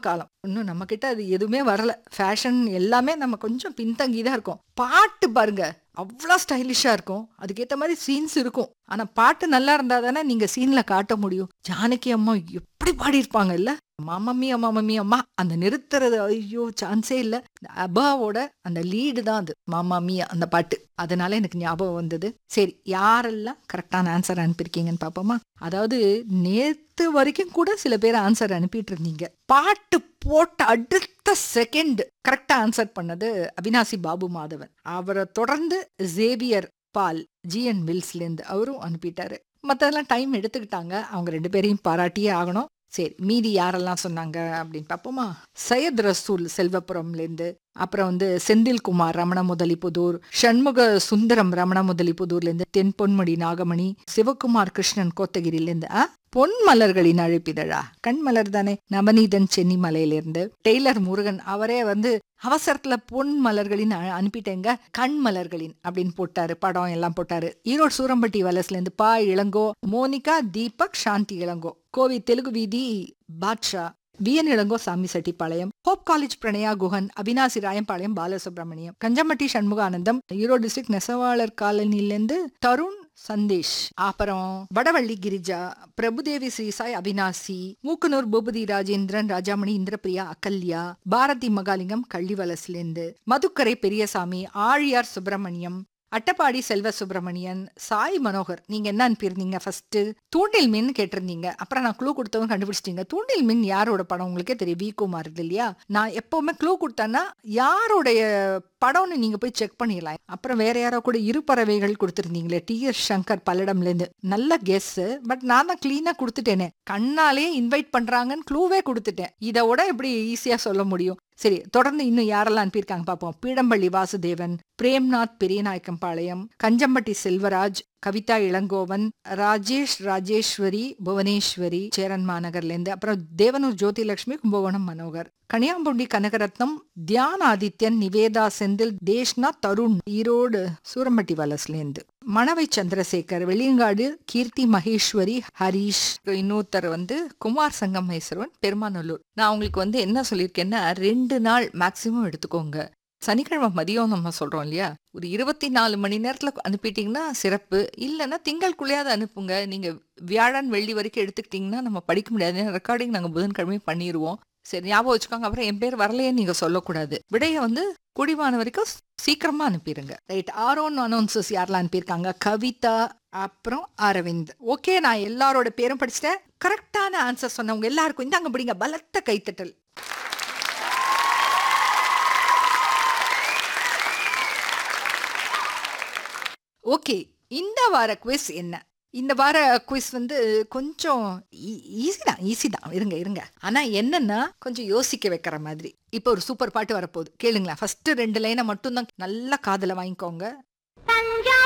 காலம் இன்னும் நம்ம கிட்ட அது எதுவுமே வரல ஃபேஷன் எல்லாமே நம்ம கொஞ்சம் பின்தங்கி தான் இருக்கோம் பாட்டு பாருங்க அவ்வளோ ஸ்டைலிஷாக இருக்கும் அதுக்கேற்ற மாதிரி சீன்ஸ் இருக்கும் ஆனால் பாட்டு நல்லா இருந்தால் தானே நீங்கள் சீனில் காட்ட முடியும் ஜானகி அம்மா எப்படி பாடியிருப்பாங்க இல்ல மாமம்மி மாமம்மி அம்மா அந்த நிறுத்துறது ஐயோ சான்ஸே இல்லை அபாவோட அந்த லீடு தான் அது மாமாமியா அந்த பாட்டு அதனால எனக்கு ஞாபகம் வந்தது சரி யாரெல்லாம் கரெக்டான ஆன்சர் அனுப்பியிருக்கீங்கன்னு பார்ப்போமா அதாவது நேத்து வரைக்கும் கூட சில பேர் ஆன்சர் அனுப்பிட்டு இருந்தீங்க பாட்டு போட்ட அடுத்த செகண்ட் கரெக்டா ஆன்சர் பண்ணது அவினாசி பாபு மாதவன் அவரை தொடர்ந்து ஜேவியர் பால் ஜிஎன் வில்ஸ்லேருந்து அவரும் அனுப்பிட்டாரு மற்றதெல்லாம் டைம் எடுத்துக்கிட்டாங்க அவங்க ரெண்டு பேரையும் பாராட்டியே ஆகணும் சரி மீதி யாரெல்லாம் சொன்னாங்க அப்படின்னு பார்ப்போமா சையத் ரசூல் செல்வபுரம்லேருந்து அப்புறம் வந்து செந்தில்குமார் ரமண முதலிபுதூர் சண்முக சுந்தரம் ரமண முதலிபுதூர்லேருந்து தென் பொன்மடி நாகமணி சிவகுமார் கிருஷ்ணன் கோத்தகிரிலேருந்து ஆ பொன் மலர்களின் அழைப்பிதழா கண் மலர் தானே நவநீதன் சென்னி மலையிலிருந்து டெய்லர் முருகன் அவரே வந்து அவசரத்துல பொன் மலர்களின் அ- அனுப்பிட்டேங்க கண் மலர்களின் அப்படின்னு போட்டாரு படம் எல்லாம் போட்டாரு ஈரோடு சூரம்பட்டி வலசுல இருந்து பா இளங்கோ மோனிகா தீபக் சாந்தி இளங்கோ கோவி தெலுங்கு வீதி Basha V N Ilango Sami Chettipalayam hope college Pranaya Guhan Avinashi Rayampalayam Balasubramaniam Kanjampatti Shanmuganandam Erode district நெசவாளர் காலனிலேருந்து தருண் சந்தேஷ் அப்புறம் வடவள்ளி கிரிஜா பிரபுதேவி ஸ்ரீசாய் அவினாசி மூக்கனூர் பூபதி ராஜேந்திரன் ராஜாமணி இந்திரபிரியா அகல்யா பாரதி மகாலிங்கம் கள்ளிவலசிலேருந்து மதுக்கரை பெரியசாமி ஆழியார் சுப்பிரமணியம் அட்டப்பாடி செல்வ சுப்பிரமணியன் சாய் மனோகர் நீங்க என்ன அனுப்பியிருந்தீங்க ஃபர்ஸ்ட் தூண்டில் மீன் கேட்டிருந்தீங்க அப்புறம் நான் க்ளூ கொடுத்தவங்க கண்டுபிடிச்சிட்டீங்க தூண்டில் மீன் யாரோட படம் உங்களுக்கே தெரியும் வி குமார் இது இல்லையா நான் எப்பவுமே க்ளூ கொடுத்தேன்னா யாருடைய படம்னு நீங்க போய் செக் பண்ணிடலாம் அப்புறம் வேற யாரோ கூட இரு பறவைகள் கொடுத்துருந்தீங்களே டி எஸ் சங்கர் பல்லடம்ல இருந்து நல்ல கெஸ் பட் நான் தான் கிளீனா கொடுத்துட்டேனே கண்ணாலே இன்வைட் பண்றாங்கன்னு க்ளூவே கொடுத்துட்டேன் இதை விட எப்படி ஈஸியா சொல்ல முடியும் சரி தொடர்ந்து இன்னும் யாரெல்லாம் அனுப்பியிருக்காங்க பார்ப்போம் பீடம்பள்ளி வாசுதேவன் பிரேம்நாத் பெரியநாயக்கம்பாளையம் கஞ்சம்பட்டி செல்வராஜ் கவிதா இளங்கோவன் ராஜேஷ் ராஜேஸ்வரி புவனேஸ்வரி சேரன் மாநகர்லேருந்து அப்புறம் தேவனூர் ஜோதிலட்சுமி கும்பகோணம் மனோகர் கனியாம்புண்டி கனகரத்னம் தியான் ஆதித்யன் நிவேதா செந்தில் தேஷ்னா தருண் ஈரோடு சூரம்பட்டி வலஸ்லேருந்து மணவை சந்திரசேகர் வெளியங்காடு கீர்த்தி மகேஸ்வரி ஹரீஷ் இன்னொருத்தர் வந்து குமார் சங்கம் மைசரவன் பெருமாநல்லூர் நான் உங்களுக்கு வந்து என்ன சொல்லியிருக்கேன்னா ரெண்டு நாள் மேக்சிமம் எடுத்துக்கோங்க சனிக்கிழமை மதியம் நம்ம சொல்றோம் இல்லையா ஒரு இருபத்தி நாலு மணி நேரத்துல அனுப்பிட்டீங்கன்னா சிறப்பு இல்லைன்னா திங்கள்குள்ளேயாவது அனுப்புங்க நீங்க வியாழன் வெள்ளி வரைக்கும் எடுத்துக்கிட்டீங்கன்னா நம்ம படிக்க முடியாது ரெக்கார்டிங் நாங்க புதன்கிழமை பண்ணிடுவோம் சரி ஞாபகம் வச்சுக்கோங்க அப்புறம் என் பேர் வரலையே நீங்க சொல்லக்கூடாது விடைய வந்து குடிவான வரைக்கும் சீக்கிரமா அனுப்பிடுங்க ரைட் ஆரோன் அனௌன்சஸ் யாரெல்லாம் அனுப்பியிருக்காங்க கவிதா அப்புறம் அரவிந்த் ஓகே நான் எல்லாரோட பேரும் படிச்சிட்டேன் கரெக்டான ஆன்சர் சொன்னவங்க எல்லாருக்கும் இந்தாங்க பிடிங்க பலத்த கைத்தட்டல் ஓகே இந்த வார குவிஸ் என்ன இந்த வார குவிஸ் வந்து கொஞ்சம் ஈஸி தான் ஈஸி தான் இருங்க இருங்க ஆனா என்னன்னா கொஞ்சம் யோசிக்க வைக்கிற மாதிரி இப்போ ஒரு சூப்பர் பாட்டு வரப்போகுது கேளுங்களேன் ஃபர்ஸ்ட் ரெண்டு லைனை மட்டும் தான் நல்லா காதுல வாங்கிக்கோங்க